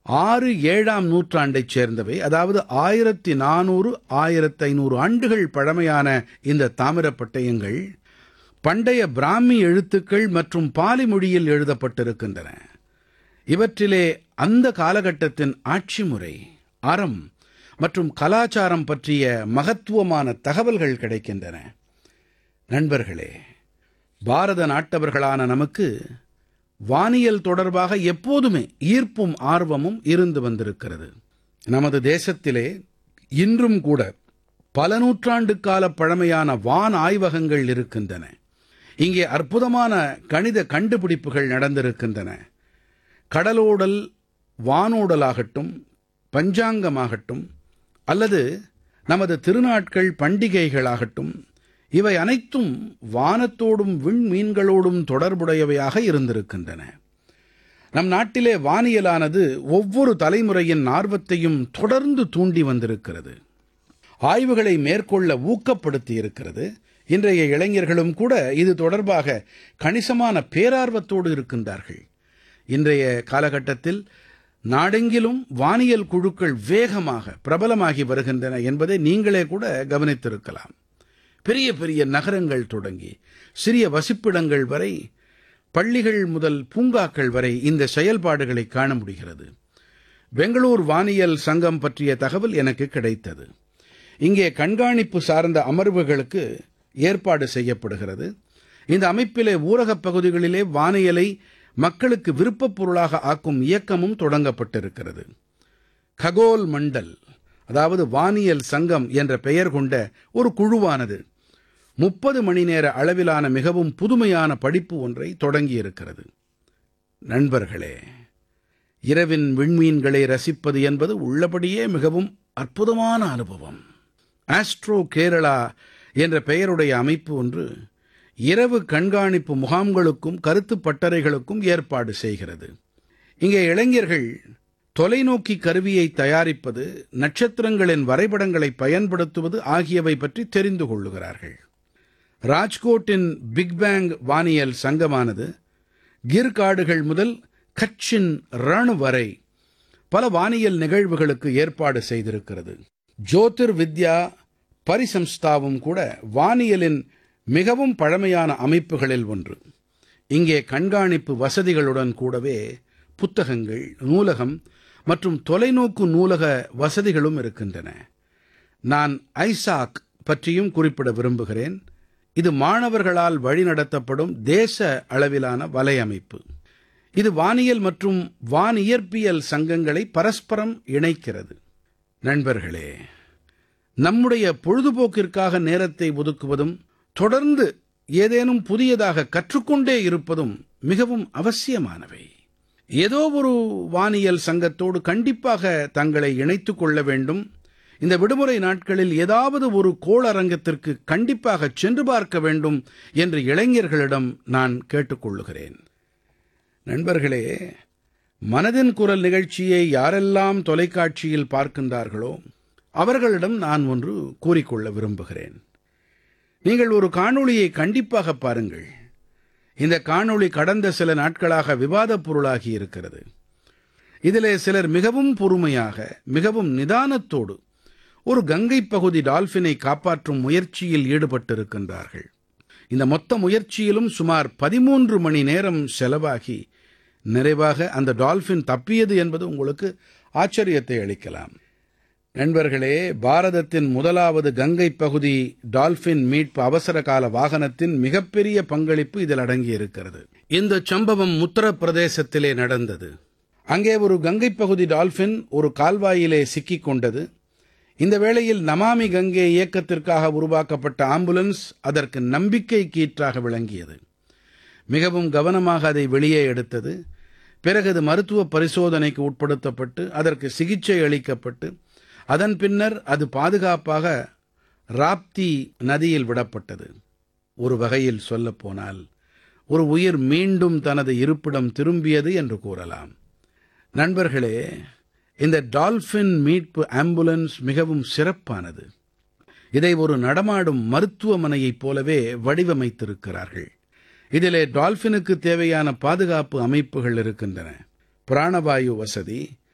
ஆறு ஏழாம் நூற்றாண்டைச் சேர்ந்தவை அதாவது 1400 1500 ஆண்டுகள் பழமையான இந்த தாமிரப் பட்டயங்கள் பண்டைய பிராமி எழுத்துக்கள் மற்றும் பாலி மொழியில் எழுதப்பட்டிருக்கின்றன இவற்றிலே அந்த காலகட்டத்தின் ஆட்சி முறை அறம் மற்றும் கலாச்சாரம் பற்றிய மகத்துவமான தகவல்கள் கிடைக்கின்றன நண்பர்களே பாரத நாட்டவர்களான நமக்கு வானியல் தொடர்பாக எப்போதுமே ஈர்ப்பும் ஆர்வமும் இருந்து வந்திருக்கிறது நமது தேசத்திலே இன்றும் கூட பல நூற்றாண்டுக்கால பழமையான வான் ஆய்வகங்கள் இருக்கின்றன இங்கே அற்புதமான கணித கண்டுபிடிப்புகள் நடந்திருக்கின்றன கடலோடல் வானோடலாகட்டும் பஞ்சாங்கமாகட்டும் அல்லது நமது திருநாட்கள் பண்டிகைகளாகட்டும் இவை அனைத்தும் வானத்தோடும் விண்மீன்களோடும் தொடர்புடையவையாக இருந்திருக்கின்றன நம் நாட்டிலே வானியலானது ஒவ்வொரு தலைமுறையின் ஆர்வத்தையும் தொடர்ந்து தூண்டி வந்திருக்கிறது ஆய்வுகளை மேற்கொள்ள ஊக்கப்படுத்தி இருக்கிறது இன்றைய இளைஞர்களும் கூட இது தொடர்பாக கணிசமான பேரார்வத்தோடு இருக்கின்றார்கள் இன்றைய காலகட்டத்தில் நாடெங்கிலும் வானியல் குழுக்கள் வேகமாக பிரபலமாகி வருகின்றன என்பதை நீங்களே கூட கவனித்திருக்கலாம் பெரிய பெரிய நகரங்கள் தொடங்கி சிறிய வசிப்பிடங்கள் வரை பள்ளிகள் முதல் பூங்காக்கள் வரை இந்த செயல்பாடுகளை காண முடிகிறது பெங்களூர் வானியல் சங்கம் பற்றிய தகவல் எனக்கு கிடைத்தது இங்கே கண்காணிப்பு சார்ந்த அமர்வுகளுக்கு ஏற்பாடு செய்யப்படுகிறது இந்த அமைப்பிலே ஊரகப் பகுதிகளிலே வானியலை மக்களுக்கு விருப்பப் பொருளாக ஆக்கும் இயக்கமும் தொடங்கப்பட்டிருக்கிறது ககோல் மண்டல் அதாவது வானியல் சங்கம் என்ற பெயர் கொண்ட ஒரு குழுவானது முப்பது மணி நேர அளவிலான மிகவும் புதுமையான படிப்பு ஒன்றை தொடங்கியிருக்கிறது நண்பர்களே இரவின் விண்மீன்களை ரசிப்பது என்பது உள்ளபடியே மிகவும் அற்புதமான அனுபவம் ஆஸ்ட்ரோ கேரளா என்ற பெயருடைய அமைப்பு ஒன்று இரவு கண்காணிப்பு முகாம்களுக்கும் கருத்துப் பட்டறைகளுக்கும் ஏற்பாடு செய்கிறது இங்கே இளைஞர்கள் தொலைநோக்கி கருவியை தயாரிப்பது நட்சத்திரங்களின் வரைபடங்களை பயன்படுத்துவது ஆகியவை பற்றி தெரிந்து கொள்ளுகிறார்கள் ராஜ்கோட்டின் பிக் பேங் வானியல் சங்கமானது கிர் காடுகள் முதல் கட்சின் ரண் வரை பல வானியல் நிகழ்வுகளுக்கு ஏற்பாடு செய்திருக்கிறது ஜோதிர் வித்யா பரிசம்ஸ்தாவும் கூட வானியலின் மிகவும் பழமையான அமைப்புகளில் ஒன்று இங்கே கண்காணிப்பு வசதிகளுடன் கூடவே புத்தகங்கள் நூலகம் மற்றும் தொலைநோக்கு நூலக வசதிகளும் இருக்கின்றன நான் ஐசாக் பற்றியும் குறிப்பிட விரும்புகிறேன் இது மாணவர்களால் வழிநடத்தப்படும் தேச அளவிலான வலையமைப்பு இது வானியல் மற்றும் வானியற்பியல் சங்கங்களை பரஸ்பரம் இணைக்கிறது நண்பர்களே நம்முடைய பொழுதுபோக்கிற்காக நேரத்தை ஒதுக்குவதும் தொடர்ந்து ஏதேனும் புதியதாக கற்றுக்கொண்டே இருப்பதும் மிகவும் அவசியமானவை ஏதோ ஒரு வானியல் சங்கத்தோடு கண்டிப்பாக தங்களை இணைத்துக் கொள்ள வேண்டும் இந்த விடுமுறை நாட்களில் ஏதாவது ஒரு கோளரங்கத்திற்கு கண்டிப்பாக சென்று பார்க்க வேண்டும் என்று இளைஞர்களிடம் நான் கேட்டுக்கொள்ளுகிறேன் நண்பர்களே மனதின் குரல் நிகழ்ச்சியை யாரெல்லாம் தொலைக்காட்சியில் பார்க்கின்றார்களோ அவர்களிடம் நான் ஒன்று கூறிக்கொள்ள விரும்புகிறேன் நீங்கள் ஒரு காணொளியை கண்டிப்பாக பாருங்கள் இந்த காணொளி கடந்த சில நாட்களாக விவாதப் பொருளாகி இருக்கிறது இதிலே சிலர் மிகவும் பொறுமையாக மிகவும் நிதானத்தோடு ஒரு கங்கைப் பகுதி டால்ஃபினை காப்பாற்றும் முயற்சியில் ஈடுபட்டிருக்கின்றார்கள் இந்த மொத்த முயற்சியிலும் சுமார் 13 மணி நேரம் செலவாகி நிறைவாக அந்த டால்ஃபின் தப்பியது என்பது உங்களுக்கு ஆச்சரியத்தை அளிக்கலாம் நண்பர்களே பாரதத்தின் முதலாவது கங்கைப் பகுதி டால்ஃபின் மீட்பு அவசரகால வாகனத்தின் மிகப்பெரிய பங்களிப்பு இதில் அடங்கியிருக்கிறது இந்த சம்பவம் உத்தரப்பிரதேசத்திலே நடந்தது அங்கே ஒரு கங்கைப் பகுதி டால்ஃபின் ஒரு கால்வாயிலே சிக்கிக் கொண்டது இந்த வேளையில் நமாமி கங்கே இயக்கத்திற்காக உருவாக்கப்பட்ட ஆம்புலன்ஸ் அதற்கு நம்பிக்கை கீற்றாக விளங்கியது மிகவும் கவனமாக அதை வெளியே எடுத்தது பிறகு அது மருத்துவ பரிசோதனைக்கு உட்படுத்தப்பட்டு அதற்கு சிகிச்சை அளிக்கப்பட்டு அதன் பின்னர் அது பாதுகாப்பாக ராப்தி நதியில் விடப்பட்டது ஒரு வகையில் சொல்லப்போனால் ஒரு உயிர் மீண்டும் தனது இருப்பிடம் திரும்பியது என்று கூறலாம் நண்பர்களே இந்த டால்ஃபின் மீட்பு ஆம்புலன்ஸ் மிகவும் சிறப்பானது இதை ஒரு நடமாடும் மருத்துவமனையைப் போலவே வடிவமைத்திருக்கிறார்கள் இதிலே டால்ஃபினுக்கு தேவையான பாதுகாப்பு அமைப்புகள் இருக்கின்றன பிராணவாயு வசதி